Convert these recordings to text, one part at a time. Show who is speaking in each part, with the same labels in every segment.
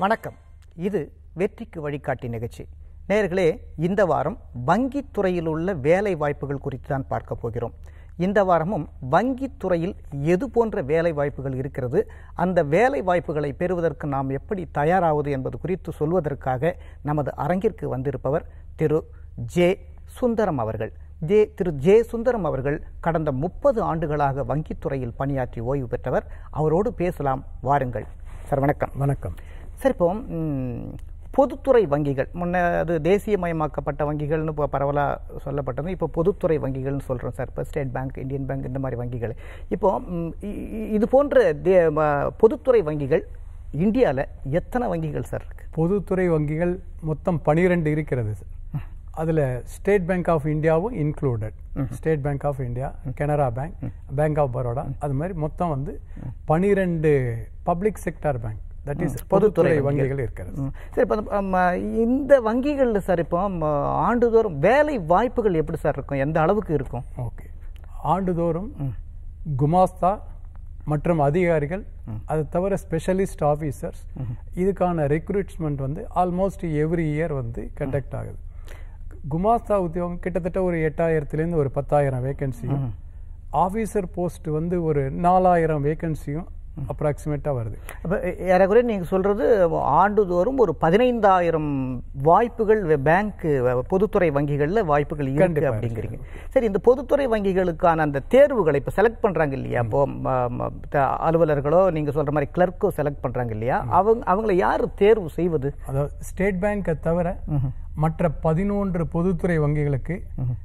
Speaker 1: வணக்கம் இது வெற்றிக்கு வழிகாட்டி நிகழ்ச்சி நேயர்களே இந்த வாரம் வங்கித் துறையில் உள்ள வேலை வாய்ப்புகள் குறித்து தான் பார்க்க போகிறோம் இந்த வாரமும் வங்கித் துறையில் எது போன்ற வேலை வாய்ப்புகள் இருக்கிறது அந்த வேலை வாய்ப்புகளை பெறுவதற்கு நாம் எப்படி தயாராவது என்பது குறித்து சொல்வதற்காக நமது அரங்கிற்கு வந்திருப்பவர் திரு ஜே சுந்தரம் அவர்கள் ஜே திரு ஜே சுந்தரம் அவர்கள் கடந்த முப்பது ஆண்டுகளாக வங்கித்துறையில் பணியாற்றி ஓய்வு பெற்றவர் அவரோடு பேசலாம் வாருங்கள் சார் வணக்கம்
Speaker 2: வணக்கம்
Speaker 1: சார் இப்போ ம், பொதுத்துறை வங்கிகள் முன்ன அது தேசியமயமாக்கப்பட்ட வங்கிகள்னு இப்போ பரவலாக சொல்லப்பட்டது இப்போ பொதுத்துறை வங்கிகள்னு சொல்கிறோம் சார் இப்போ ஸ்டேட் பேங்க் இந்தியன் பேங்க் இந்த மாதிரி வங்கிகள் இப்போ ம், இ- இ- இது போன்ற தே ம- பொதுத்துறை வங்கிகள் இந்தியாவில் எத்தனை வங்கிகள் சார் இருக்கு
Speaker 2: பொதுத்துறை வங்கிகள் மொத்தம் பனிரெண்டு இருக்கிறது சார் அதில் ஸ்டேட் பேங்க் ஆஃப் இந்தியாவும் included State Bank of India Canara bank bank of Baroda அது மாதிரி மொத்தம் வந்து பனிரெண்டு public sector bank that is பொதுத்துறை வங்கிகள் இருக்கிறது
Speaker 1: ம். சரி இப்போ அந்த, ஆம், இந்த வங்கிகளில் சார் இப்போ ஆம், ஆண்டுதோறும் வேலை வாய்ப்புகள் எப்படி சார் இருக்கும் எந்த அளவுக்கு இருக்கும்
Speaker 2: ஓகே ஆண்டுதோறும் குமாஸ்தா மற்றும் அதிகாரிகள் அது தவிர ஸ்பெஷலிஸ்ட் ஆஃபீஸர்ஸ் இதுக்கான ரெக்ரூட்மெண்ட் வந்து ஆல்மோஸ்ட் எவ்ரி இயர் வந்து கண்டக்ட் ஆகுது குமாஸ்தா உத்தியோகம் கிட்டத்தட்ட ஒரு எட்டாயிரத்துலேருந்து ஒரு பத்தாயிரம் வேகன்சியும் ஆஃபீஸர் போஸ்ட் வந்து ஒரு நாலாயிரம் வேகன்சியும் அப்ராக்சிமேட்டாக வருது
Speaker 1: அப்போ ஏறக்குறைய நீங்கள் சொல்கிறது ஆண்டுதோறும் ஒரு பதினைந்தாயிரம் வாய்ப்புகள் வெ- பேங்க் வ- பொதுத்துறை வங்கிகளில் வாய்ப்புகள் இருக்கு
Speaker 2: கண்டிப்பா
Speaker 1: அப்படிங்கிறீங்க சரி இந்த பொதுத்துறை வங்கிகளுக்கான அந்த தேர்வுகளை இப்போ செலக்ட் பண்ணுறாங்க இல்லையா இப்போ ம- ம- த- அலுவலர்களோ நீங்கள் சொல்கிற மாதிரி கிளர்க்கோ செலக்ட் பண்ணுறாங்க இல்லையா அவங்க அவங்கள யார் தேர்வு செய்வது
Speaker 2: அதாவது ஸ்டேட் பேங்கை தவிர மற்ற பதினொன்று பொதுத்துறை வங்கிகளுக்கு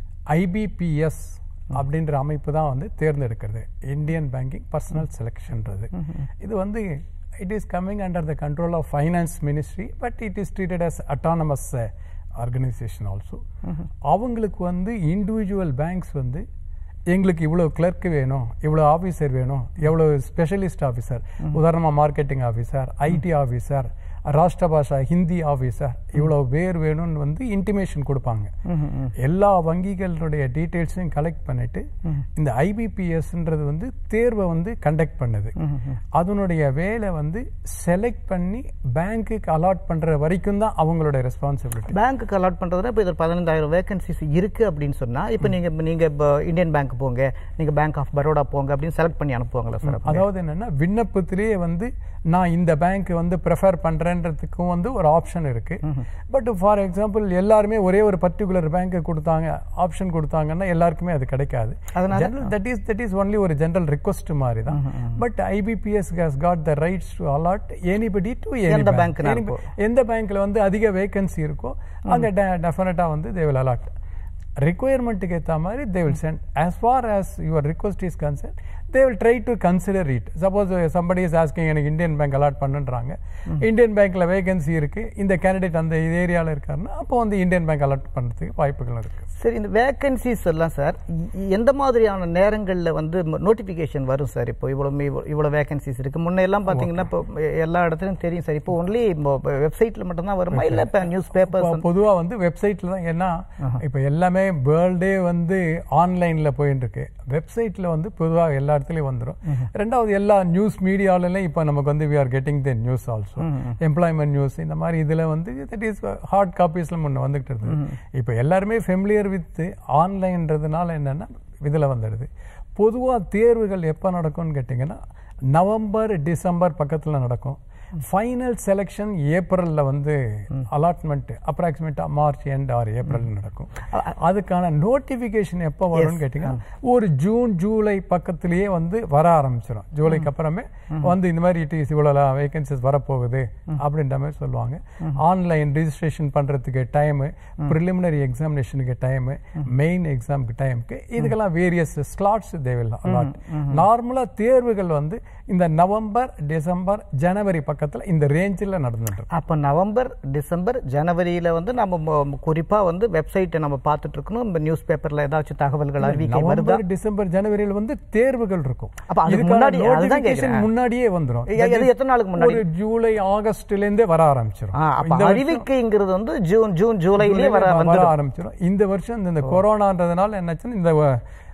Speaker 2: ஐபிபிஎஸ் அப்படின்ற அமைப்பு தான் வந்து தேர்ந்தெடுக்கிறது இந்தியன் பேங்கிங் பர்சனல் செலெக்ஷன்றது இது வந்து it is coming under the control of finance ministry but it is treated as autonomous organisation also அவங்களுக்கு வந்து இண்டிவிஜுவல் பேங்க்ஸ் வந்து எங்களுக்கு இவ்வளோ கிளர்க் வேணும் இவ்வளோ ஆஃபீஸர் வேணும் எவ்வளோ ஸ்பெஷலிஸ்ட் ஆஃபீஸர் உதாரணமாக marketing officer IT officer Rashtra Bhasha Hindi officer இவ்வளோ பேர் வேணும்னு வந்து இன்டிமேஷன் கொடுப்பாங்க எல்லா வங்கிகளுடைய டீட்டெயில்ஸையும் கலெக்ட் பண்ணிட்டு இந்த ஐபிபிஎஸ்ன்றது வந்து தேர்வை வந்து கண்டக்ட் பண்ணுது அதனுடைய வேலை வந்து செலக்ட் பண்ணி பேங்க்குக்கு அலாட் பண்ற வரைக்கும் தான் அவங்களோட ரெஸ்பான்சிபிலிட்டி
Speaker 1: பேங்க்குக்கு அலாட் பண்ணுறதுனா இப்போ இதில் பதினைந்தாயிரம் வேகன்சிஸ் இருக்குது அப்படின்னு சொன்னால் இப்போ நீங்கள் நீங்கள் இப்போ இந்தியன் பேங்க் போங்க நீங்கள் பேங்க் ஆஃப் பரோடா போங்க அப்படின்னு செலக்ட் பண்ணி அனுப்புவாங்களா சார்
Speaker 2: அதாவது என்னன்னா விண்ணப்பத்திலேயே வந்து நான் இந்த பேங்க் வந்து ப்ரிஃபர் பண்றேன்றதுக்கும் வந்து ஒரு ஆப்ஷன் இருக்கு பட் ஃபார் எக்ஸாம்பிள் எல்லாருமே ஒரே ஒரு பர்டிகுலர் பேங்க் கொடுத்தாங்க ஆப்ஷன் கொடுத்தாங்கன்னா எல்லாருக்குமே அது கிடைக்காது
Speaker 1: அதனால?
Speaker 2: That is that is only ஒரு ஜெனரல் ரிக்வஸ்ட் மாதிரி தான் but IBPS has got the rights to allot anybody to
Speaker 1: எந்த bankனாலும் போ.
Speaker 2: எந்த பேங்க்ல வந்து அதிக வேகன்சி இருக்கோ அங்க டெஃபினட்டா வந்து தே வில் அலாட் ரிக்குயர்மெண்ட்டுக்கு ஏற்ற மாதிரி they will send as for as your request is concern they will try to consider it suppose somebody is asking எனக்கு இந்தியன் பேங்க் அலாட் பண்ணுன்றாங்க இந்தியன் பேங்க்ல வேகன்சி இருக்கு இந்த கேண்டிடேட் அந்த ஏரியாவில் இருக்காருன்னா அப்போ வந்து இந்தியன் பேங்க் அலாட் பண்ணுறதுக்கு வாய்ப்புகள் இருக்கு
Speaker 1: சரி இந்த வேகன்சிஸ் எல்லாம் சார் இ- எந்த மாதிரியான நேரங்களில் வந்து நோட்டிஃபிகேஷன் வரும் சார் இப்போ இவ்வளோ மீ- இவ்வளோ வேகன்சிஸ் இருக்கு முன்ன எல்லாம் பார்த்தீங்கன்னா இப்போ எல்லா இடத்துலையும் தெரியும் சார் இப்போ ஒன்லி வெப்சைட்டில் மட்டும்தான் வருமா இல்லை இப்போ நியூஸ் பேப்பர்ஸ்
Speaker 2: பொதுவாக வந்து வெப்சைட்டில் தான் ஏன்னா இப்போ எல்லாமே வேர்ல்டே வந்து ஆன்லைனில் போயிட்டு இருக்கு வெப்சைட்டில் வந்து பொதுவாக எல்லா இடத்துலையும் வந்துடும் ரெண்டாவது எல்லா நியூஸ் மீடியாவிலையும் இப்போ நமக்கு வந்து we are getting the news also employment news இந்த மாதிரி இதில் வந்து தட் இஸ் ஹார்ட் காப்பீஸில் முன்ன வந்துகிட்டு இருந்தது இப்போ எல்லாருமே ஃபெமிலியர் வித் ஆன்லைன்றதுனால என்னென்னா இதில் வந்துடுது பொதுவாக தேர்வுகள் எப்போ நடக்கும்னு கேட்டிங்கன்னா நவம்பர் டிசம்பர் பக்கத்தில் நடக்கும் ஃபைனல் செலெக்ஷன் ஏப்ரலில் வந்து அலாட்மெண்ட் அப்ராக்சிமேட்டாக மார்ச் எண்ட் ஆர் ஏப்ரல் நடக்கும் அதுக்கான நோட்டிஃபிகேஷன் எப்போ வரும்னு கேட்டிங்கன்னா ஒரு ஜூன் ஜூலை பக்கத்திலேயே வந்து வர ஆரம்பிச்சிடும் ஜூலைக்கு அப்புறமே வந்து இந்த மாதிரி இட் இஸ் இவ்வளோ வேகன்சிஸ் வரப்போகுது அப்படின்ற மாதிரி சொல்லுவாங்க ஆன்லைன் ரிஜிஸ்ட்ரேஷன் பண்ணுறதுக்கு டைமு ப்ரிலிமினரி எக்ஸாமினேஷனுக்கு டைமு மெயின் எக்ஸாமுக்கு டைமுக்கு இதுக்கெல்லாம் வேரியஸ் ஸ்லாட்ஸ் தேவையில்லை அலாட் நார்மலாக தேர்வுகள் வந்து இந்த நவம்பர் டிசம்பர் ஜனவரி பக்கத்தில் இந்த ரேஞ்சில் நடந்துட்டு இருக்கு.
Speaker 1: அப்போ நவம்பர் டிசம்பர் ஜனவரியில் வந்து நம்ம குறிப்பாக வந்து வெப்சைட்டை நம்ம பார்த்துட்டு இருக்கணும் இந்த நியூஸ் பேப்பரில் ஏதாச்சும் தகவல்கள் அறிவிக்கை வருதா
Speaker 2: நவம்பர் டிசம்பர் ஜனவரியில் வந்து தேர்வுகள் இருக்கும்
Speaker 1: அப்ப அதுக்கு
Speaker 2: இதுக்கான
Speaker 1: முன்னாடி- அதுதான்
Speaker 2: notification
Speaker 1: கேக்குறேன்.
Speaker 2: முன்னாடியே வந்துரும்
Speaker 1: எ- எது எத்தனை நாளுக்கு முன்னாடி?
Speaker 2: ஒரு ஜூலை ஆகஸ்ட்ல இருந்தே வர ஆரம்பிச்சிடும்
Speaker 1: ஆ, அப்ப அறிவிக்கைங்கிறது வந்து ஜூன் ஜூன் ஜூலையிலேயே வர
Speaker 2: வர
Speaker 1: வந்துடும்
Speaker 2: ஆரம்பிச்சிடும் இந்த வருஷம் இந்த- இந்த கொரோனான்றதுனால என்னாச்சுன்னா இந்த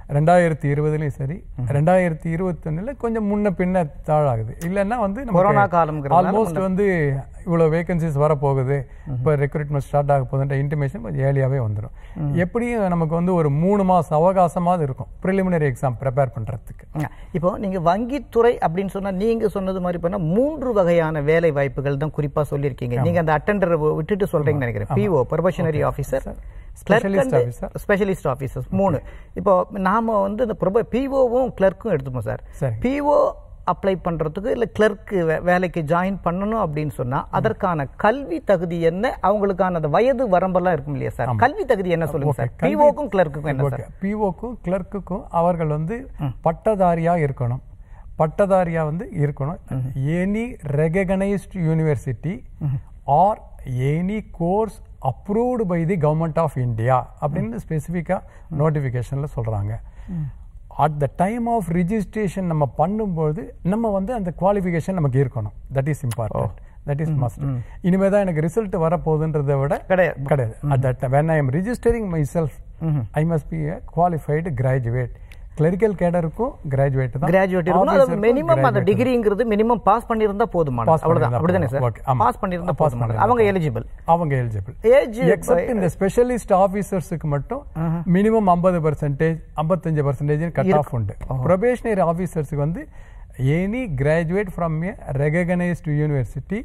Speaker 2: ரெண்டாயிரத்தி இருபதுலயும் சரி ரெண்டாயிரத்தி இருபத்தொன்னுல கொஞ்சம் முன்ன பின்ன தாழாகுது இல்லைன்னா வந்து
Speaker 1: கொரோனா காலம்ங்கிறதுனால
Speaker 2: ஆல்மோஸ்ட் வந்து இவ்வளவு வேகன்சிஸ் வரப்போகுது இப்போ ரெக்ரூட்மெண்ட் ஸ்டார்ட் ஆக போகுதுன்ற இன்டிமேஷன் கொஞ்சம் ஏர்லியாவே வந்துடும் எப்படியும் நமக்கு வந்து ஒரு மூணு மாசம் அவகாசமாவது இருக்கும் ப்ரிலிமினரி எக்ஸாம் ப்ரிப்பேர் பண்றதுக்கு
Speaker 1: ஆ, இப்போ நீங்க வங்கித்துறை அப்படின்னு சொன்னா நீங்க சொன்னது மாதிரி பண்ணா மூன்று வகையான வேலை வாய்ப்புகள் தான் குறிப்பா சொல்லியிருக்கீங்க நீங்க அந்த அட்டெண்டர் விட்டுட்டு சொல்றீங்கன்னு நினைக்கிறேன் PO probationary officer
Speaker 2: Specialist officer.
Speaker 1: Specialist officers மூணு இப்போ நாம வந்து இந்த பிஓவும் கிளர்க்கும் எடுத்துப்போம் சார்
Speaker 2: சரி.
Speaker 1: பிஓ அப்ளை பண்றதுக்கு இல்ல கிளர்க் வேலைக்கு ஜாயின் பண்ணணும் அப்படின்னு சொன்னா அதற்கான கல்வி தகுதி என்ன அவங்களுக்கான அந்த வயது வரம்பெல்லாம் இருக்கும் இல்லையா சார் கல்வி தகுதி என்ன சொல்லுங்க சார் பிஓக்கும் கிளர்க்குக்கும் என்ன சார்
Speaker 2: ஓகே பிஓக்கும் கிளர்க்குக்கும் அவர்கள் வந்து பட்டதாரியா இருக்கணும் பட்டதாரியா வந்து இருக்கணும் any recognised university or any course approved by the government of India அப்படின்னு ஸ்பெசிஃபிக்காக நோட்டிஃபிகேஷனில் சொல்கிறாங்க at the time of registration நம்ம பண்ணும்போது நம்ம வந்து அந்த குவாலிஃபிகேஷன் நமக்கு இருக்கணும் that is important that is must இனிமே தான் எனக்கு ரிசல்ட் வரப்போகுதுன்றதை விட
Speaker 1: கிடையாது
Speaker 2: கிடையாது at that time when i am registering myself i must be a qualified graduate clerical கேடருக்கும் கிராஜுவேட் தான்
Speaker 1: கிராஜுவேட் இருக்கணும்
Speaker 2: Officer
Speaker 1: அது
Speaker 2: க்கும்
Speaker 1: மினிமம் அந்த
Speaker 2: graduate
Speaker 1: டிகிரிங்கிறது மினிமம் பாஸ் பண்ணியிருந்தா போதுமான
Speaker 2: Pass
Speaker 1: அவ்வளவுதான்
Speaker 2: பண்ணியிருந்தா
Speaker 1: அப்படிதானே சார்
Speaker 2: போதும். Okay, ஆமா.
Speaker 1: பாஸ் பண்ணியிருந்தா
Speaker 2: Pass
Speaker 1: போதுமானது
Speaker 2: பண்ணியிருந்தா
Speaker 1: அவங்க எலிஜிபிள்
Speaker 2: அவங்க எலிஜிபிள்
Speaker 1: ஏஜ்
Speaker 2: எக்ஸப்ட் இந்த ஸ்பெஷலிஸ்ட் ஆபீசர்ஸுக்கு மட்டும் மினிமம் ஐம்பது பர்சன்டேஜ் ஐம்பத்தஞ்சு பர்சன்டேஜ் கட் ஆஃப் உண்டு ப்ரொபேஷனரி ஆபீசர்ஸுக்கு வந்து any graduate from a recognised university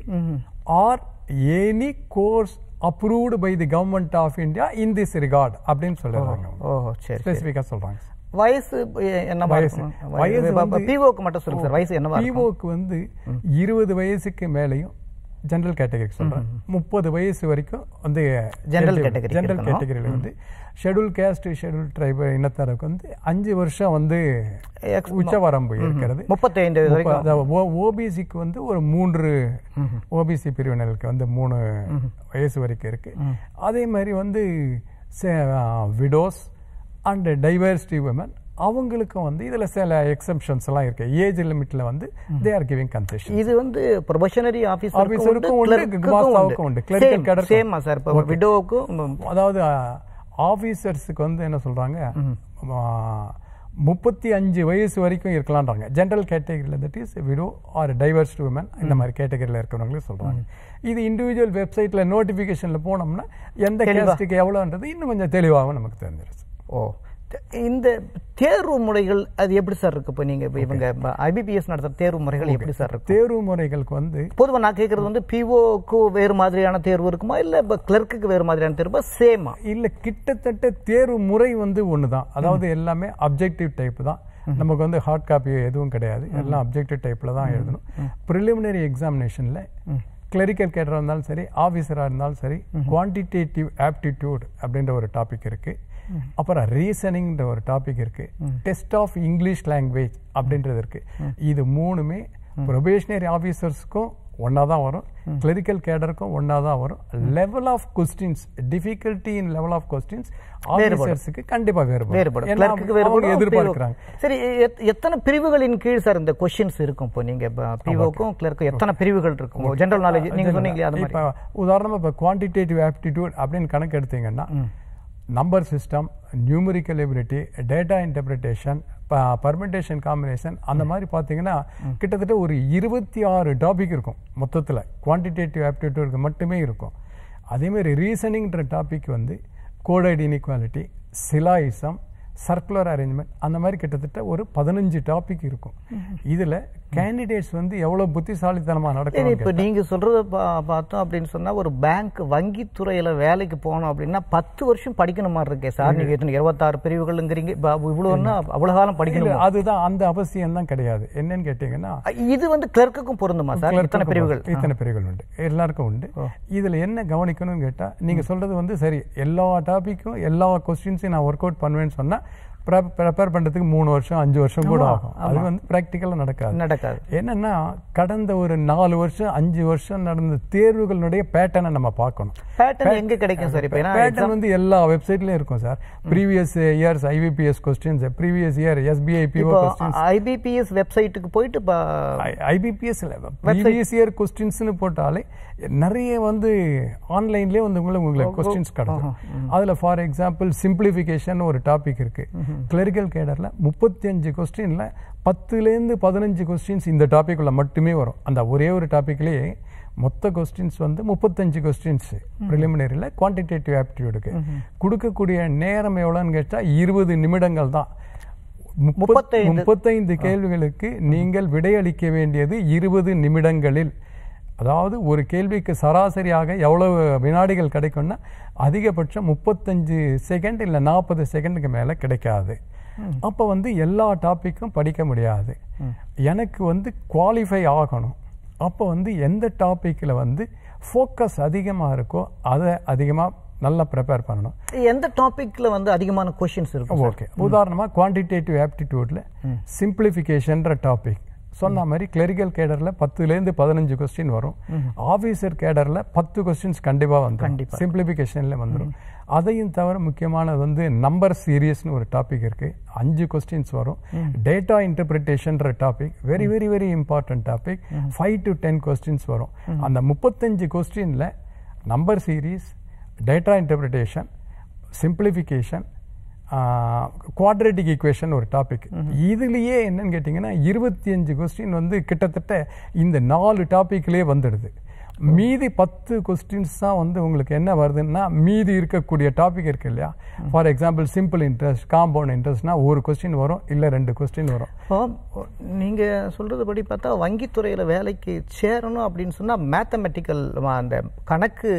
Speaker 2: or any course approved by the government of India in this regard அப்படின்னு சொல்லுறாங்க
Speaker 1: ஓ சரி
Speaker 2: ஸ்பெசிஃபிக்காக சொல்றாங்க
Speaker 1: வயசு என்ன
Speaker 2: வயசு. வயசு வந்து-
Speaker 1: பிஓக்கு மட்டும் சொல்லுங்க சார் வயசு என்னவா இருக்கும்
Speaker 2: பிஓக்கு வந்து இருபது வயசுக்கு மேலேயும் ஜெனரல் கேட்டகரி சொல்றேன் முப்பது வயசு வரைக்கும் வந்து
Speaker 1: General category
Speaker 2: ஜெனரல்
Speaker 1: இருக்கணும்.
Speaker 2: கேட்டகரியில் வந்து ஷெட்யூல் கேஸ்ட் ஷெட்யூல் ட்ரைப் இனத்தாருக்கு வந்து அஞ்சு வருஷம் வந்து
Speaker 1: Ex-
Speaker 2: உச்சவரம்பு இருக்கிறது
Speaker 1: முப்பத்தைந்து வரைக்கும்
Speaker 2: ஓபிசிக்கு வந்து ஒரு மூன்று ஓபிசி பிரிவினருக்கு வந்து மூணு வயசு வரைக்கும் இருக்கு அதே மாதிரி வந்து விடோஸ் அண்ட் டைவர்சிட்டி உமன் அவங்களுக்கும் வந்து இதுல சில எக்ஸம்ஷன்ஸ் எல்லாம் இருக்கு ஏஜ் லிமிட்ல வந்து தே ஆர் கிவிங் கன்செஷன்
Speaker 1: இது வந்து ப்ரொபஷனரி ஆபீசருக்கும்
Speaker 2: Officer-க்கும் உண்டு, மாஸ்டருக்கும் உண்டு, clerical cadre-க்கும்
Speaker 1: சேமா சார் இப்போ விடோவுக்கும்
Speaker 2: அதாவது ஆபீசர்ஸுக்கு வந்து என்ன சொல்றாங்க முப்பத்தி அஞ்சு வயசு வரைக்கும் இருக்கலாம்ன்றாங்க ஜென்ரல் கேட்டகரியில் that is widow or divorced woman இந்த மாதிரி கேட்டகரியில் இருக்கிறவங்களுக்கு சொல்றாங்க இது இண்டிவிஜுவல் வெப்சைட்ல நோட்டிஃபிகேஷன்ல போனோம்னா எந்த கேஸ்ட்டுக்கு எவ்வளோன்றது இன்னும் கொஞ்சம் தெளிவாகவும் நமக்கு தெரிஞ்சிருச்சு
Speaker 1: ஓ த- இந்த தேர்வு முறைகள் அது எப்படி சார் இருக்கு இப்போ நீங்க இப்ப இவங்க ஐபிபிஎஸ் நடத்துற தேர்வு முறைகள் எப்படி சார் இருக்கு
Speaker 2: தேர்வு முறைகளுக்கு வந்து
Speaker 1: பொதுவா நான் கேட்கறது வந்து பிஓக்கு வேறு மாதிரியான தேர்வு இருக்குமா இல்ல இப்போ கிளர்க்குக்கு வேறு மாதிரியான தேர்வு சேமா
Speaker 2: இல்ல கிட்டத்தட்ட தேர்வு முறை வந்து ஒண்ணுதான் அதாவது எல்லாமே அப்ஜெக்டிவ் டைப் தான் நமக்கு வந்து ஹார்ட் காப்பி எதுவும் கிடையாது எல்லாம் அப்ஜெக்டிவ் டைப்ல தான் எழுதணும் ப்ரிலிமினரி எக்ஸாமினேஷன்ல கிளரிக்கல் கேட்டராக இருந்தாலும் சரி ஆஃபீஸராக இருந்தாலும் சரி குவான்டிடேட்டிவ் ஆப்டிடியூட் அப்படின்ற ஒரு டாபிக் இருக்கு அப்புறம் ரீசனிங்ன்ற ஒரு டாபிக் இருக்கு டெஸ்ட் ஆஃப் இங்கிலீஷ் லாங்குவேஜ் அப்படின்றது இருக்கு இது மூணுமே ப்ரொபேஷனரி ஆஃபீஸர்ஸ்க்கும் ஒன்றா தான் வரும் கிளரிக்கல் கேடருக்கும் ஒன்றா தான் வரும் level of questions difficulty in level of questions ஆஃபீஸர்ஸுக்கு கண்டிப்பா வேறுபடும்
Speaker 1: வேறுபடும்
Speaker 2: ஏன்னா
Speaker 1: கிளர்க்குக்கு
Speaker 2: அவங்க
Speaker 1: வேறுபடும்
Speaker 2: எதிர்பார்க்கிறாங்க
Speaker 1: PO சரி எத்- எத்தனை பிரிவுகளின் கீழ் சார் இந்த கொஸ்டின்ஸ் இருக்கும் இப்போ நீங்க பிஓக்கும் கிளர்க்கும் எத்தனை பிரிவுகள் இருக்கும் ஜெனரல் நாலேஜ் நீங்க சொன்னீங்களே அது மாதிரி
Speaker 2: இப்போ உதாரணமா இப்போ குவான்டிடேட்டிவ் ஆப்டிடியூட் அப்படின்னு கணக்கு எடுத்தீங்கன்னா number system numerical ability data interpretation permutation combination அந்த மாதிரி பார்த்தீங்கன்னா கிட்டத்தட்ட ஒரு இருபத்தி ஆறு டாபிக் இருக்கும் மொத்தத்தில் குவான்டிடேட்டிவ் ஆப்டிடியூட்க்கு மட்டுமே இருக்கும் அதேமாதிரி ரீசனிங்ன்ற டாபிக் வந்து coded inequality syllogism circular arrangement அந்த மாதிரி கிட்டத்தட்ட ஒரு பதினஞ்சு டாபிக் இருக்கும் இதுல கேண்டிடேட்ஸ் வந்து எவ்வளவு புத்திசாலித்தனமா
Speaker 1: சரி
Speaker 2: நடக்கும்
Speaker 1: இப்போ நீங்க சொல்றத பா- பார்த்தோம் அப்படின்னு சொன்னா ஒரு பேங்க் வங்கி துறையில வேலைக்கு போனோம் அப்படின்னா பத்து வருஷம் படிக்கணும் மாதிரி இருக்கே சார் நீங்க எத்தனை இருபத்தாறு பிரிவுகள்ங்கிறீங்க இப்ப இவ்வளவுன்னா அவ்வளவு காலம் படிக்கணும்
Speaker 2: அதுதான் அந்த அவசியம் தான் கிடையாது என்னன்னு கேட்டீங்கன்னா
Speaker 1: இது வந்து கிளர்க்குக்கும் பொருந்துமா சார் இத்தனை
Speaker 2: clerk-க்கும்
Speaker 1: பிரிவுகள்
Speaker 2: இத்தனை பிரிவுகள் உண்டு எல்லாருக்கும் உண்டு இதுல என்ன கவனிக்கணும்னு கேட்டா நீங்க சொல்றது வந்து சரி எல்லா டாபிக்கும் எல்லா கொஸ்டின்ஸையும் நான் ஒர்க் அவுட் பண்ணுவேன்னு சொன்னா ப்ரிப்பேர் பண்றதுக்கு மூணு வருஷம் அஞ்சு வருஷம் கூட ஆகும் அது வந்து ப்ராக்டிக்கலாக நடக்காது
Speaker 1: நடக்காது
Speaker 2: என்னன்னா கடந்த ஒரு நாலு வருஷம் அஞ்சு வருஷம் நடந்த தேர்வுகளுடைய பேட்டர்னை நம்ம பார்க்கணும்
Speaker 1: பேட்டர்ன் எங்க கிடைக்கும் சார் இப்போ ஏன்னா
Speaker 2: பேட்டர்ன் வந்து எல்லா வெப்சைட்லயும் இருக்கும் sir previous years IBPS questions previous year SBI PO
Speaker 1: இப்போ
Speaker 2: கொஸ்டின்ஸ்
Speaker 1: ஐபிபிஎஸ் வெப்சைட்டுக்கு போயிட்டு இப்போ
Speaker 2: ஐபிபிஎஸ் ப்ரீவியஸ் இயர் கொஸ்டின்ஸ்னு போட்டாலே நிறைய வந்து ஆன்லைன்லேயே வந்து உங்களுக்கு உங்களுக்கு கொஸ்டின்ஸ் கிடைக்கும் அதுல ஃபார் எக்ஸாம்பிள் சிம்பிளிஃபிகேஷன் ஒரு டாபிக் இருக்கு கிளரிக்கல் கேடரில் முப்பத்தி அஞ்சு கொஸ்டினில் பத்துலேருந்து பதினஞ்சு கொஸ்டின்ஸ் இந்த டாப்பிக்குள்ள மட்டுமே வரும் அந்த ஒரே ஒரு டாப்பிக்லேயே மொத்த கொஸ்டின்ஸ் வந்து முப்பத்தஞ்சு கொஸ்டின்ஸ் ப்ரிலிமினரியில் குவான்டிடேட்டிவ் ஆப்டிடியூடுக்கு கொடுக்கக்கூடிய நேரம் எவ்வளோன்னு கேட்டால் இருபது நிமிடங்கள் தான் முப்பத்-
Speaker 1: முப்பத்தைந்து.
Speaker 2: முப்பத்தைந்து கேள்விகளுக்கு நீங்கள் விடையளிக்க வேண்டியது இருபது நிமிடங்களில் அதாவது ஒரு கேள்விக்கு சராசரியாக எவ்வளவு வினாடிகள் கிடைக்கும்னா அதிகபட்சம் முப்பத்தஞ்சு செகண்ட் இல்லை நாற்பது செகண்டுக்கு மேலே கிடைக்காது அப்போ வந்து எல்லா டாப்பிக்கும் படிக்க முடியாது எனக்கு வந்து குவாலிஃபை ஆகணும் அப்போ வந்து எந்த டாப்பிக்கில் வந்து ஃபோக்கஸ் அதிகமாக இருக்கோ அதை அதிகமாக நல்லா ப்ரிப்பேர் பண்ணணும்
Speaker 1: எந்த டாபிக்ல வந்து அதிகமான கொஸ்டின்ஸ் இருக்கும்
Speaker 2: ஓகே உதாரணமா குவான்டிடேட்டிவ் ஆப்டிடியூட்ல சிம்பிளிஃபிகேஷன்ற டாபிக் சொன்ன மாதிரி கிளரிக்கல் கேடர்ல பத்துலேருந்து பதினஞ்சு கொஸ்டின் வரும் ஆஃபீஸர் கேடர்ல பத்து கொஸ்டின்ஸ் கண்டிப்பா வந்துடும்
Speaker 1: கண்டிப்பா.
Speaker 2: சிம்பிளிஃபிகேஷன்ல வந்துடும் அதையும் தவிர முக்கியமானது வந்து நம்பர் சீரியஸ்னு ஒரு டாபிக் இருக்கு அஞ்சு கொஸ்டின்ஸ் வரும் டேட்டா இன்டர்பிரிட்டேஷன்ற topic very very very important topic five to ten questions வரும் அந்த முப்பத்தஞ்சு கொஸ்டின்ல number series data interpretation simplification quadratic equation ஒரு டாபிக் இதுலயே என்னன்னு கேட்டிங்கன்னா இருபத்தி அஞ்சு கொஸ்டின் வந்து கிட்டத்தட்ட இந்த நாலு டாபிக்லேயே வந்துடுது மீதி பத்து கொஸ்டின்ஸ் தான் வந்து உங்களுக்கு என்ன வருதுன்னா மீதி இருக்கக்கூடிய டாபிக் இருக்கு இல்லையா for example simple interest compound இன்ட்ரெஸ்ட்னா ஒரு கொஸ்டின் வரும் இல்லை ரெண்டு கொஸ்டின் வரும்
Speaker 1: இப்போ நீங்க சொல்றது படி பார்த்தா வங்கித்துறையில வேலைக்கு சேரணும் அப்படின்னு சொன்னா மேத்தமெட்டிக்கல் அந்த கணக்கு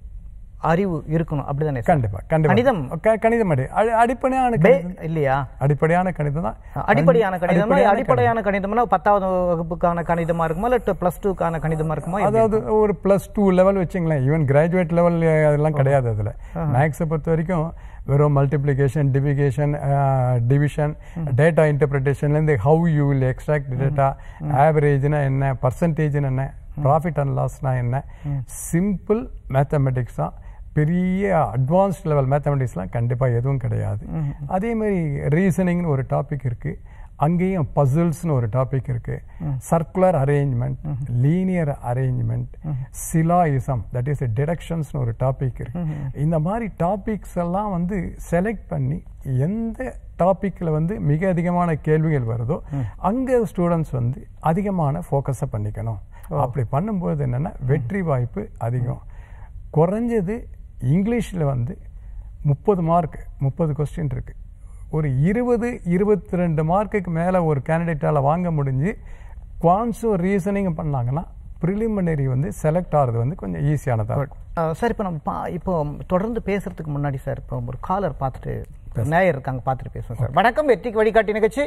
Speaker 1: அறிவு இருக்கணும் அப்படிதானே சார்?
Speaker 2: கண்டிப்பா கண்டிப்பா
Speaker 1: கணிதம்.
Speaker 2: க- கணிதம் அடி அடி- அடிப்படையான
Speaker 1: பே-
Speaker 2: கணிதம்
Speaker 1: இல்லையா
Speaker 2: அடிப்படையான கணிதம் தான்
Speaker 1: அடிப்படையான கணிதம்னா
Speaker 2: அடிப்படையான
Speaker 1: அடிப்படையான கணிதம்னா பத்தாவது வகுப்புக்கான கணிதமா இருக்குமா இல்ல பிளஸ் டூக்கான கணிதமா இருக்குமா எப்படி?
Speaker 2: அதாவது ஒரு ப்ளஸ் டூ லெவல் வச்சுங்களேன் ஈவன் கிராஜுவேட் லெவல் அதெல்லாம் கிடையாது அதில் மேக்ஸை பொறுத்த வரைக்கும் வெறும் மல்டிப்ளிகேஷன் டிவிகேஷன் டிவிஷன் டேட்டா இன்டர்பிரிட்டேஷன்லேருந்து how you will extract data ஆவரேஜ்னா என்ன பர்சன்டேஜ்னு என்ன ப்ராஃபிட் அண்ட் லாஸ்னா என்ன சிம்பிள் மேத்தமெட்டிக்ஸ் தான் பெரிய அட்வான்ஸ்ட் லெவல் மேத்தமெட்டிக்ஸ்லாம் கண்டிப்பாக எதுவும் கிடையாது அதே மாதிரி ரீசனிங்னு ஒரு டாபிக் இருக்குது அங்கேயும் பசில்ஸ்னு ஒரு டாபிக் இருக்கு circular arrangement linear arrangement syllogism that is டிடக்ஷன்ஸ்னு ஒரு டாபிக் இருக்கு இந்த மாதிரி டாபிக்ஸ் எல்லாம் வந்து செலக்ட் பண்ணி எந்த டாபிக்ல வந்து மிக அதிகமான கேள்விகள் வருதோ அங்க ஸ்டூடெண்ட்ஸ் வந்து அதிகமான ஃபோக்கஸை பண்ணிக்கணும் அப்படி பண்ணும்போது என்னன்னா வெற்றி வாய்ப்பு அதிகம் குறைஞ்சது இங்கிலீஷில் வந்து முப்பது மார்க் முப்பது கொஸ்டின் இருக்கு ஒரு இருபது இருபத்தி ரெண்டு மார்க்குக்கு மேலே ஒரு கேண்டிடேட்டால் வாங்க முடிஞ்சு குவான்ஸும் ரீசனிங் பண்ணாங்கன்னா ப்ரிலிமினரி வந்து செலக்ட் ஆகிறது வந்து கொஞ்சம் ஈஸியானதாக இருக்கும்
Speaker 1: அஹ் சார் இப்போ நம்ம பா- இப்போ தொடர்ந்து பேசுறதுக்கு முன்னாடி சார் இப்போ ஒரு காலர் பார்த்துட்டு நேயர் இருக்காங்க பார்த்துட்டு பேசுவோம் சார் வணக்கம் வெற்றிக்கு வழிகாட்டி நிகழ்ச்சி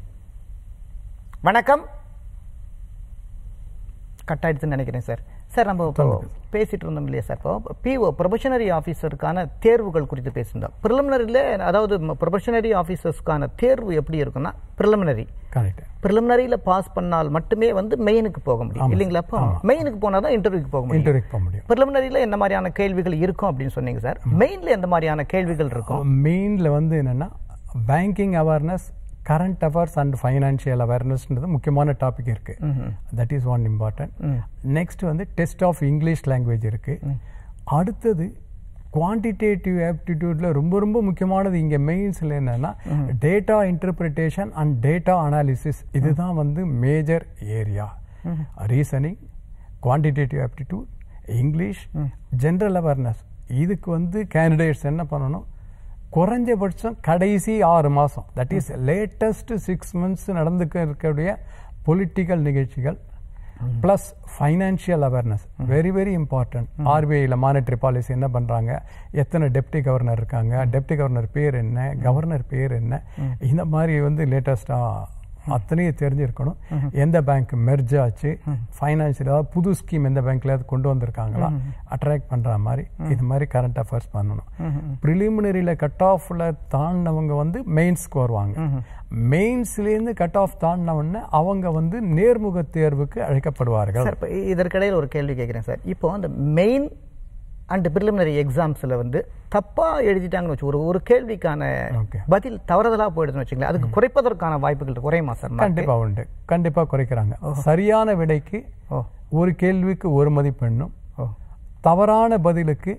Speaker 1: வணக்கம் கட் ஆயிடுச்சுன்னு நினைக்கிறேன் சார் சார் நம்ம இப்போ பேசிட்டு இருந்தோம் இல்லையா சார் இப்போ பிஓ ப்ரொபஷனரி ஆஃபீஸருக்கான தேர்வுகள் குறித்து பேசியிருந்தோம் ப்ரிலிமினரியில் அதாவது ப்ரொபஷனரி ஆஃபீஸர்ஸ்க்கான தேர்வு எப்படி இருக்குன்னா ப்ரிலிமினரி
Speaker 2: கரெக்ட்
Speaker 1: ப்ரிலிமினரியில் பாஸ் பண்ணால் மட்டுமே வந்து மெயினுக்கு போக முடியும் இல்லைங்களா அப்போ மெயினுக்கு போனால் தான் இன்டர்வியூக்கு போக முடியும்
Speaker 2: இன்டர்வியூ போக முடியும்
Speaker 1: ப்ரிலிமினரியில் என்ன மாதிரியான கேள்விகள் இருக்கும் அப்படின்னு சொன்னீங்க சார் மெயின்ல எந்த மாதிரியான கேள்விகள் இருக்கும்
Speaker 2: மெயினில் வந்து என்னென்னா banking awareness current affairs and financial அவேர்னஸ்ன்றது முக்கியமான டாபிக் இருக்கு that is one important next வந்து டெஸ்ட் ஆஃப் இங்கிலீஷ் லாங்குவேஜ் இருக்கு அடுத்தது குவான்டிடேட்டிவ் ஆப்டிடியூட்ல ரொம்ப ரொம்ப முக்கியமானது இங்க மெயின்ஸ்ல என்னன்னா data interpretation and data analysis இதுதான் வந்து major area reasoning quantitative aptitude English general awareness இதுக்கு வந்து கேண்டிடேட்ஸ் என்ன பண்ணணும் குறைஞ்சபட்சம் கடைசி ஆறு மாதம் that is latest six months நடந்துக்க இருக்கக்கூடிய பொலிட்டிக்கல் நிகழ்ச்சிகள் plus financial awareness very very important ஆர்பிஐயில் மானிட்டரி பாலிசி என்ன பண்ணுறாங்க எத்தனை டெப்டி கவர்னர் இருக்காங்க டெப்டி கவர்னர் பேர் என்ன கவர்னர் பேர் என்ன இந்த மாதிரி வந்து லேட்டஸ்ட்டாக அத்தனையும் தெரிஞ்சிருக்கணும் எந்த பேங்க் மெர்ஜ் ஆச்சு ஃபைனான்சியல் அதாவது புது ஸ்கீம் எந்த பேங்க்ல கொண்டு வந்திருக்காங்களா அட்ராக்ட் பண்ற மாதிரி இது மாதிரி கரண்ட் அஃபேர்ஸ் பண்ணணும் ப்ரிலிமினரியில கட் ஆஃப்ல தாண்டினவங்க வந்து மெயின்ஸ்க்கு வருவாங்க மெயின்ஸ்லேருந்து கட் ஆஃப் தாண்டின உடனே அவங்க வந்து நேர்முக தேர்வுக்கு அழைக்கப்படுவார்கள்
Speaker 1: சார் இப்போ இதற்கிடையில் ஒரு கேள்வி கேட்குறேன் சார் இப்போ அந்த மெயின் அண்ட் ப்ரிலிமினரி எக்ஸாம்ஸில் வந்து தப்பாக எழுதிட்டாங்கன்னு வச்சு ஒரு ஒரு கேள்விக்கான
Speaker 2: Okay.
Speaker 1: பதில் தவறுதலாக போயிடுதுன்னு வச்சுங்களேன் அதுக்கு குறைப்பதற்கான வாய்ப்புகள் குறையுமா சார் mark?
Speaker 2: கண்டிப்பா உண்டு கண்டிப்பா குறைக்கிறாங்க சரியான விடைக்கு
Speaker 1: ஓ
Speaker 2: ஒரு கேள்விக்கு ஒரு மதிப்பெண்ணும்
Speaker 1: ஓ
Speaker 2: தவறான பதிலுக்கு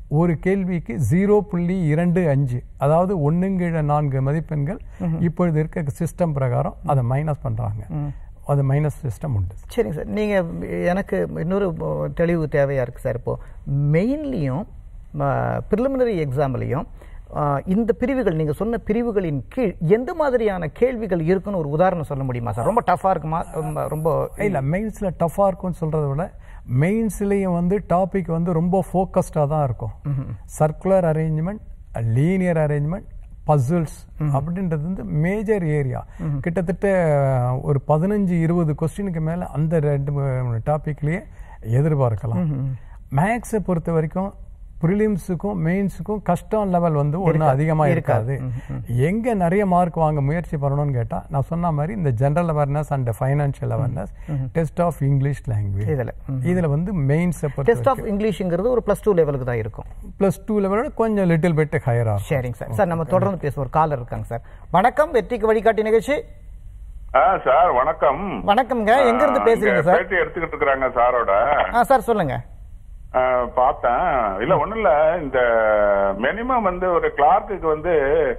Speaker 2: ஒரு கேள்விக்கு ஜீரோ புள்ளி இரண்டு அஞ்சு அதாவது ஒண்ணுங்கிழ நான்கு மதிப்பெண்கள் இப்பொழுது இருக்க சிஸ்டம் பிரகாரம் அதை மைனஸ் பண்றாங்க அது மைனஸ் சிஸ்டம் உண்டு
Speaker 1: சரிங்க சார் நீங்கள் எனக்கு இன்னொரு தெளிவு தேவையாக இருக்குது சார் இப்போது மெயின்லேயும் ப்ரிலிமினரி எக்ஸாம்லேயும் இந்த பிரிவுகள் நீங்கள் சொன்ன பிரிவுகளின் கீழ் எந்த மாதிரியான கேள்விகள் இருக்குன்னு ஒரு உதாரணம் சொல்ல முடியுமா சார் ரொம்ப டஃப்பாக இருக்குமா ரொம்ப- ரொம்ப
Speaker 2: இல்ல மெயின்ஸ்ல டஃபா இருக்கும்னு சொல்றதை விட மெயின்ஸ்லயும் வந்து டாபிக் வந்து ரொம்ப ஃபோக்கஸ்டா தான் இருக்கும் circular arrangement linear arrangement puzzles அப்படின்றது வந்து மேஜர் ஏரியா கிட்டத்தட்ட ஒரு பதினஞ்சு இருபது கொஸ்டினுக்கு மேல அந்த ரெண்டு டாபிக்லயே எதிர்பார்க்கலாம் மேக்ஸை பொறுத்த வரைக்கும் ப்ரிலிம்ஸுக்கும் மெயின்ஸுக்கும் கஷ்டம் லெவல் வந்து ஒன்றும் அதிகமா இருக்காது எங்க நிறைய மார்க் வாங்க முயற்சி பண்ணணும்னு கேட்டா நான் சொன்ன மாதிரி இந்த general awareness and financial awareness test of English language
Speaker 1: இதில்
Speaker 2: இதுல வந்து மெயின்ஸை பொறுத்த
Speaker 1: டெஸ்ட் ஆஃப் இங்கிலீஷுங்கிறது ஒரு ப்ளஸ் டூ லெவலுக்கு தான் இருக்கும்
Speaker 2: பிளஸ் டூ லெவலோட கொஞ்சம் லிட்டில் பிட் ஹையரா
Speaker 1: சரிங்க சார் சார் நம்ம தொடர்ந்து பேசுவோம் ஒரு காலர் இருக்காங்க சார் வணக்கம் வெற்றிக்கு வழிகாட்டி நிகழ்ச்சி
Speaker 3: ஆ சார் வணக்கம்
Speaker 1: வணக்கம்ங்க எங்க இருந்து
Speaker 3: ஆ,
Speaker 1: பேசுறீங்க
Speaker 3: இங்க
Speaker 1: சார்
Speaker 3: பேட்டி எடுத்துக்கிட்டு இருக்கிறாங்க சாரோட
Speaker 1: ஆ சார் சொல்லுங்க
Speaker 3: ஆ, பார்த்தேன் இல்ல ஒண்ணும் இல்ல இந்த மினிமம் வந்து ஒரு கிளார்க்குக்கு வந்து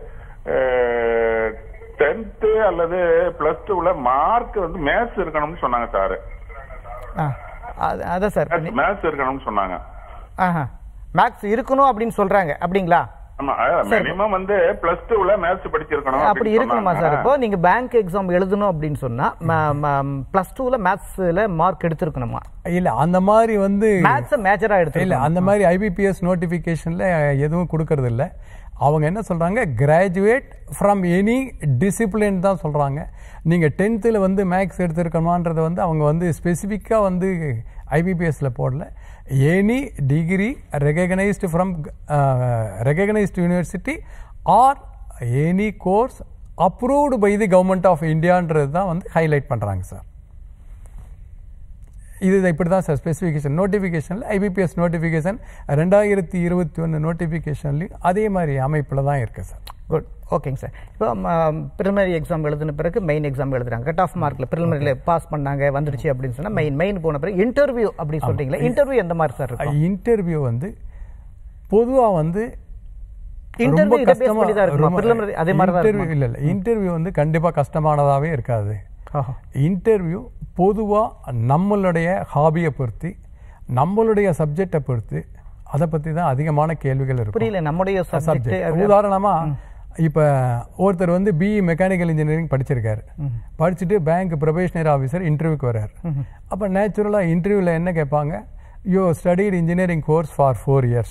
Speaker 3: டென்த்து அல்லது பிளஸ் டூல மார்க் வந்து மேத்ஸ் இருக்கணும்னு சொன்னாங்க சார்
Speaker 1: ஆ அது- அதான் சார்
Speaker 3: மேத்ஸ் இருக்கணும்னு சொன்னாங்க
Speaker 1: ஆஹா மேக்ஸ் இருக்கணும் அப்படின்னு சொல்றாங்க அப்படிங்களா
Speaker 3: ஆமா மினிமம் வந்து பிளஸ் டூல மேத்ஸ் படிச்சிருக்கணும்
Speaker 1: அப்படி
Speaker 3: அப்படின்னு
Speaker 1: இருக்கணுமா சார்
Speaker 3: சொன்னாங்க.
Speaker 1: இப்போ நீங்க பேங்க் எக்ஸாம் எழுதணும் அப்படின்னு சொன்னா பிளஸ் டூல மேத்ஸ்ல மார்க் எடுத்திருக்கணுமா
Speaker 2: இல்ல அந்த மாதிரி வந்து
Speaker 1: மேத்ஸ் மேஜரா
Speaker 2: இல்ல
Speaker 1: எடுத்து
Speaker 2: அந்த மாதிரி ஐபிபிஎஸ் நோட்டிபிகேஷன்ல எதுவும் கொடுக்கறது இல்ல அவங்க என்ன சொல்றாங்க கிராஜுவேட் ஃப்ரம் எனி டிசிப்ளின் தான் சொல்றாங்க நீங்க டென்த்தில் வந்து மேக்ஸ் எடுத்திருக்கணுமான்றதை வந்து அவங்க வந்து ஸ்பெசிஃபிக்காக வந்து ஐபிபிஎஸ்ல போடல any degree recognised from recognised university or any course approved by the government of இந்தியான்றது தான் வந்து ஹைலைட் பண்றாங்க சார் இது இப்படி தான் சார் ஸ்பெசிஃபிகேஷன் நோட்டிஃபிகேஷனில் ஐபிபிஎஸ் நோட்டிஃபிகேஷன் ரெண்டாயிரத்தி இருபத்தி ஒன்று நோட்டிஃபிகேஷன்லையும் அதே மாதிரி அமைப்பில் தான் இருக்கு சார்
Speaker 1: குட் ஓகேங்க சார் இப்போ ப்ரிலிமினரி எக்ஸாம் எழுதின பிறகு மெயின் எக்ஸாம் எழுதுறாங்க கட் ஆஃப் மார்க்ல ப்ரிலிமினரியில் பாஸ் பண்ணாங்க வந்துடுச்சு அப்படின்னு சொன்னா மெயின் மெயின் போன பிறகு இன்டர்வியூ அப்படி சொல்றீங்களா இன்டர்வியூ எந்த மாதிரி சார் இருக்கும்
Speaker 2: இன்டர்வியூ வந்து பொதுவாக வந்து
Speaker 1: Interview
Speaker 2: ரொம்ப
Speaker 1: இதை base
Speaker 2: கஷ்டமா
Speaker 1: பண்ணி தான் இருக்குமா?
Speaker 2: ரொம்ப-
Speaker 1: preliminary அதே மாதிரி தான்
Speaker 2: interview இல்ல இல்ல இன்டர்வியூ வந்து கண்டிப்பா கஷ்டமானதாவே இருக்காது
Speaker 1: ஆஹா.
Speaker 2: இன்டர்வியூ பொதுவா நம்மளுடைய ஹாபியை பொறுத்து நம்மளுடைய சப்ஜெக்டை பொறுத்து அதை பத்தி தான் அதிகமான கேள்விகள் இருக்கும்
Speaker 1: புரியல நம்முடைய
Speaker 2: சப்ஜெக்ட்
Speaker 1: சப்ஜெக்ட்
Speaker 2: உதாரணமா இப்ப ஒருத்தர் வந்து பிஇ மெக்கானிக்கல் இன்ஜினியரிங் படிச்சிருக்காரு படிச்சுட்டு பேங்க் ப்ரொபேஷனரி ஆஃபீஸர் இன்டர்வியூக்கு வர்றாரு அப்ப நேச்சுரலா இன்டர்வியூல என்ன கேட்பாங்க you studied engineering course for four years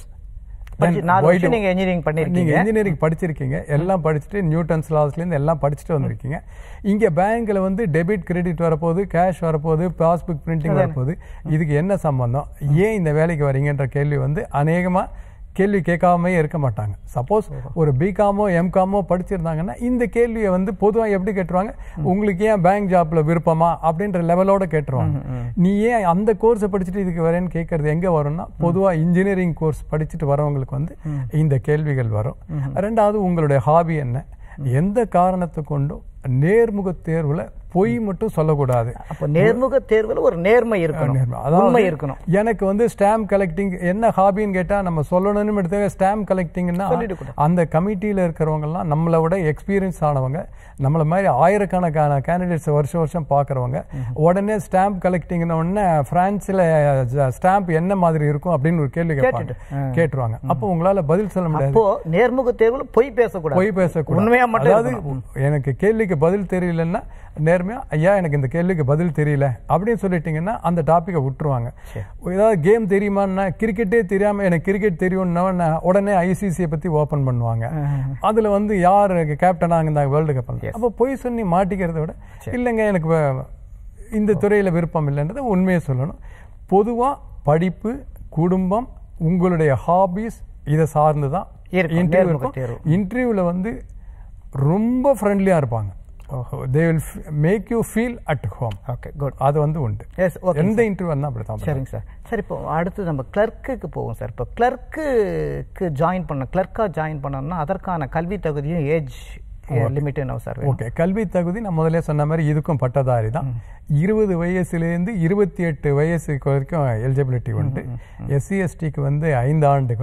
Speaker 1: நாலு வருஷம் நீங்க engineering பண்ணிருக்கீங்க.
Speaker 2: நீங்க இன்ஜினியரிங் படிச்சிருக்கீங்க எல்லாம் படிச்சுட்டு நியூட்டன்ஸ் லாஸ்ல இருந்து எல்லாம் படிச்சுட்டு வந்திருக்கீங்க இங்க பேங்க்ல வந்து டெபிட் கிரெடிட் வரப்போகுது கேஷ் வரப்போகுது பாஸ்புக் பிரிண்டிங் வரப்போகுது இதுக்கு என்ன சம்பந்தம் ஏன் இந்த வேலைக்கு வரீங்கன்ற கேள்வி வந்து அநேகமா கேள்வி கேட்காம இருக்க மாட்டாங்க சப்போஸ் ஒரு பிகாமோ எம்காமோ படிச்சிருந்தாங்கன்னா இந்த கேள்வியை வந்து பொதுவாக எப்படி கேட்டுருவாங்க உங்களுக்கு ஏன் பேங்க் ஜாப்ல விருப்பமா அப்படின்ற லெவலோட கேட்டுருவாங்க நீ ஏன் அந்த கோர்ஸை படிச்சுட்டு இதுக்கு வரேன்னு கேட்கறது எங்க வரும்னா பொதுவா இன்ஜினியரிங் கோர்ஸ் படிச்சுட்டு வரவங்களுக்கு வந்து இந்த கேள்விகள் வரும் ரெண்டாவது உங்களுடைய ஹாபி என்ன எந்த காரணத்தை கொண்டும் நேர்முக தேர்வுல பொய் மட்டும் சொல்லக்கூடாது
Speaker 1: அப்போ நேர்முக தேர்வுல ஒரு நேர்மை இருக்கணும்
Speaker 2: நேர்மை. அதாவது
Speaker 1: உண்மை இருக்கணும்
Speaker 2: எனக்கு வந்து ஸ்டாம்ப் கலெக்டிங் என்ன ஹாபின்னு கேட்டா நம்ம சொல்லணும்னு எடுத்த ஸ்டாம்ப் கலெக்டிங்னா
Speaker 1: சொல்லிடக்கூடாது.
Speaker 2: அந்த கமிட்டியில இருக்கிறவங்க எல்லாம் நம்மளை விட எக்ஸ்பீரியன்ஸ் ஆனவங்க நம்மள மாதிரி ஆயிரக்கணக்கான கேண்டிடேட்ஸ் வருஷம் வருஷம் பாக்குறவங்க உடனே ஸ்டாம்ப் கலெக்டிங்னு உடனே பிரான்ஸ்ல ஸ்டாம்ப் என்ன மாதிரி இருக்கும் அப்படின்னு ஒரு கேள்வி கேட்பாங்க கேட்டுருவாங்க அப்போ உங்களால பதில் சொல்ல முடியாது
Speaker 1: அப்போ நேர்முக தேர்வுல பொய் பேசக்கூடாது
Speaker 2: பொய் பேசக்கூடாது
Speaker 1: உண்மையா மட்டும்
Speaker 2: அதாவது
Speaker 1: இருக்கணும்.
Speaker 2: எனக்கு கேள்விக்கு பதில் தெரியலன்னா நேர்மையா ஐயா எனக்கு இந்த கேள்விக்கு பதில் தெரியல அப்படின்னு சொல்லிட்டீங்கன்னா அந்த டாபிக்கை விட்டுருவாங்க ஏதாவது கேம் தெரியுமான்னா கிரிக்கெட்டே தெரியாம எனக்கு கிரிக்கெட் தெரியும்னா உடனே ஐசிசியை பத்தி ஓபன் பண்ணுவாங்க அதுல வந்து யார் கேப்டனாக இருந்தாங்க வேர்ல்டு கப் அப்போ பொய் சொல்லி மாட்டிக்கிறத விட இல்லைங்க எனக்கு வே- இந்த துறையில விருப்பம் இல்லைன்றதை உண்மையை சொல்லணும் பொதுவா படிப்பு குடும்பம் உங்களுடைய ஹாபிஸ் இதை சார்ந்து தான்
Speaker 1: இருக்கும்,
Speaker 2: இன்டர்வியூ
Speaker 1: நேர்முக
Speaker 2: இருக்கும்
Speaker 1: தேர்வு.
Speaker 2: இன்டர்வியூல வந்து ரொம்ப ஃப்ரெண்ட்லியா இருப்பாங்க they will make you feel at home
Speaker 1: okay good
Speaker 2: அது வந்து உண்டு
Speaker 1: எஸ் ஓகே
Speaker 2: எந்த இன்டர்வியூ வந்தா அப்படித்தான்
Speaker 1: சரிங்க சார் சார் இப்போ அடுத்து நம்ம கிளர்க்குக்கு போவோம் சார் இப்போ கிளர்க்குக்கு ஜாயின் பண்ண கிளர்க்காக ஜாயின் பண்ணணும்னா அதற்கான கல்வி தகுதியும் ஏஜ் லிமிட் என்ன சார்
Speaker 2: ஓகே கல்வி தகுதி நான் முதல்ல சொன்ன மாதிரி இதுக்கும் பட்டதாரி தான் இருபது வயசுலேருந்து இருபத்தி எட்டு வயசு வரைக்கும் எலிஜிபிலிட்டி உண்டு எஸ்சி எஸ்டிக்கு வந்து ஐந்து ஆண்டுகளும்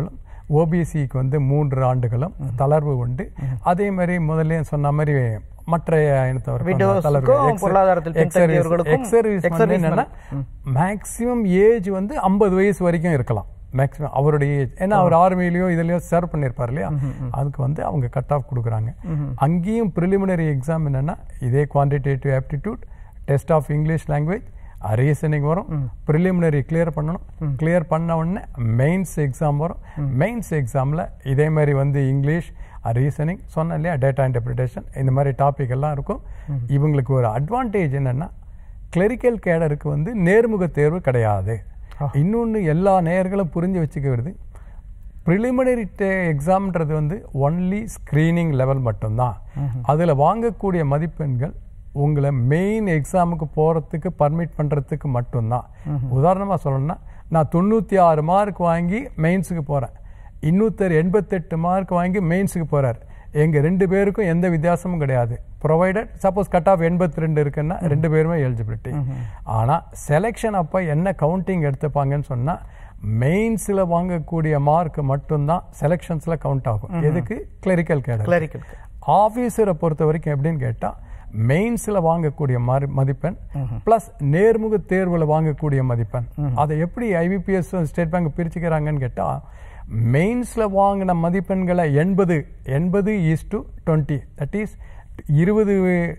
Speaker 2: ஓபிசிக்கு வந்து மூன்று ஆண்டுகளும் தளர்வு உண்டு அதே மாதிரி முதல்ல சொன்ன மாதிரி மற்ற
Speaker 1: விடோஸ்க்கும் பொருளாதாரத்தில் பின்தங்கியவர்களுக்கும்
Speaker 2: எக்ஸர்வீஸ்
Speaker 1: ex-service
Speaker 2: என்னன்னா மேக்ஸிமம் ஏஜ் வந்து ஐம்பது வயசு வரைக்கும் இருக்கலாம் மேக்ஸிமம் அவருடைய ஏஜ் ஏன்னா அவர் ஆர்மிலையோ இதுலயோ சர்வ் பண்ணியிருப்பார் இல்லையா அதுக்கு வந்து அவங்க கட் ஆஃப் கொடுக்குறாங்க அங்கேயும் ப்ரிலிமினரி எக்ஸாம் என்னன்னா இதே quantitative aptitude test of English language reasoning வரும் ப்ரிலிமினரி கிளியர் பண்ணணும் கிளியர் பண்ண உடனே மெயின்ஸ் எக்ஸாம் வரும் மெயின்ஸ் எக்ஸாமில் இதே மாதிரி வந்து இங்கிலீஷ் ரீசனிங் சொன்னேன் இல்லையா டேட்டா இன்டர்பிரிட்டேஷன் இந்த மாதிரி டாபிக் எல்லாம் இருக்கும் இவங்களுக்கு ஒரு அட்வான்டேஜ் என்னன்னா கிளரிக்கல் கேடருக்கு வந்து நேர்முக தேர்வு கிடையாது இன்னொன்று எல்லா நேயர்களும் புரிஞ்சு வச்சுக்கிறது ப்ரிலிமினரி எக்ஸாம்ன்றது வந்து ஒன்லி ஸ்க்ரீனிங் லெவல் மட்டும்தான் அதில் வாங்கக்கூடிய மதிப்பெண்கள் உங்களை மெயின் எக்ஸாமுக்கு போகிறதுக்கு பர்மிட் பண்ணுறதுக்கு மட்டும்தான் உதாரணமாக சொல்லணும்னா நான் தொண்ணூற்றி ஆறு மார்க் வாங்கி மெயின்ஸுக்கு போகிறேன் இன்னொருத்தர் எண்பத்தெட்டு மார்க் வாங்கி மெயின்ஸுக்கு போகிறார் எங்கள் ரெண்டு பேருக்கும் எந்த வித்தியாசமும் கிடையாது ப்ரொவைடட் சப்போஸ் கட் ஆஃப் எண்பத்தி ரெண்டு இருக்குன்னா ரெண்டு பேருமே எலிஜிபிலிட்டி ஆனால் செலெக்ஷன் அப்போ என்ன கவுண்டிங் எடுத்துப்பாங்கன்னு சொன்னால் மெயின்ஸில் வாங்கக்கூடிய மார்க் மட்டும்தான் செலெக்ஷன்ஸில் கவுண்ட் ஆகும் எதுக்கு கிளரிக்கல் கேடர்
Speaker 1: கிளரிக்கல்
Speaker 2: ஆஃபீஸரை பொறுத்த வரைக்கும் எப்படின்னு கேட்டால் மெயின்ஸில் வாங்கக்கூடிய மறு- மதிப்பெண் ப்ளஸ் நேர்முக தேர்வில் வாங்கக்கூடிய மதிப்பெண் அதை எப்படி ஐபிபிஎஸ் ஸ்டேட் பேங்க் பிரிச்சுக்கிறாங்கன்னு கேட்டால் மெயின்ஸில் வாங்கின மதிப்பெண்களை எண்பது எண்பது is to twenty that is இருபது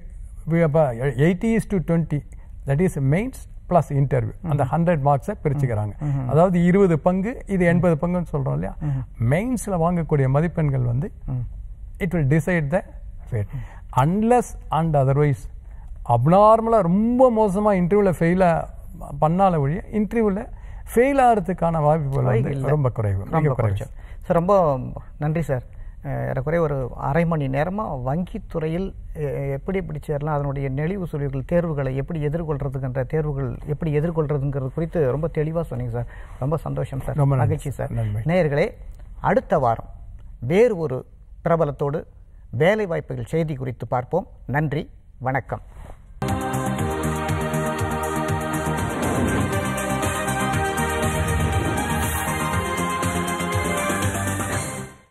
Speaker 2: eighty is to twenty that is mains plus interview அந்த ஹண்ட்ரட் மார்க்ஸை பிரிச்சுக்கிறாங்க அதாவது இருபது பங்கு இது எண்பது பங்குன்னு சொல்கிறோம் இல்லையா மெயின்ஸில் வாங்கக்கூடிய மதிப்பெண்கள் வந்து it will decide the fate unless and otherwise அப்நார்மலாக ரொம்ப மோசமாக இன்டர்வியூவில் ஃபெயிலாக பண்ணால ஒழிய இன்டர்வியூவில் ஃபெயில் ஆகிறதுக்கான வாய்ப்புகள் வந்து ரொம்ப குறைவு மிக
Speaker 1: ரொம்ப
Speaker 2: குறைவு
Speaker 1: குறைச்சல் சார் ரொம்ப நன்றி சார் அஹ் ஏறக்குறைய ஒரு அரை மணி நேரமாக வங்கித்துறையில் அஹ், எப்படி எப்படி சேரலாம் அதனுடைய நெளிவு சுழிவுகள் தேர்வுகளை எப்படி எதிர்கொள்றதுங்கிற தேர்வுகள் எப்படி எதிர்கொள்றதுங்கிறது குறித்து ரொம்ப தெளிவாக சொன்னீங்க சார் ரொம்ப சந்தோஷம் சார்
Speaker 2: ரொம்ப நன்றி
Speaker 1: மகிழ்ச்சி சார்
Speaker 2: நன்றி.
Speaker 1: நேயர்களே அடுத்த வாரம் வேறு ஒரு பிரபலத்தோடு வேலை வாய்ப்புகள் செய்தி குறித்து பார்ப்போம் நன்றி வணக்கம்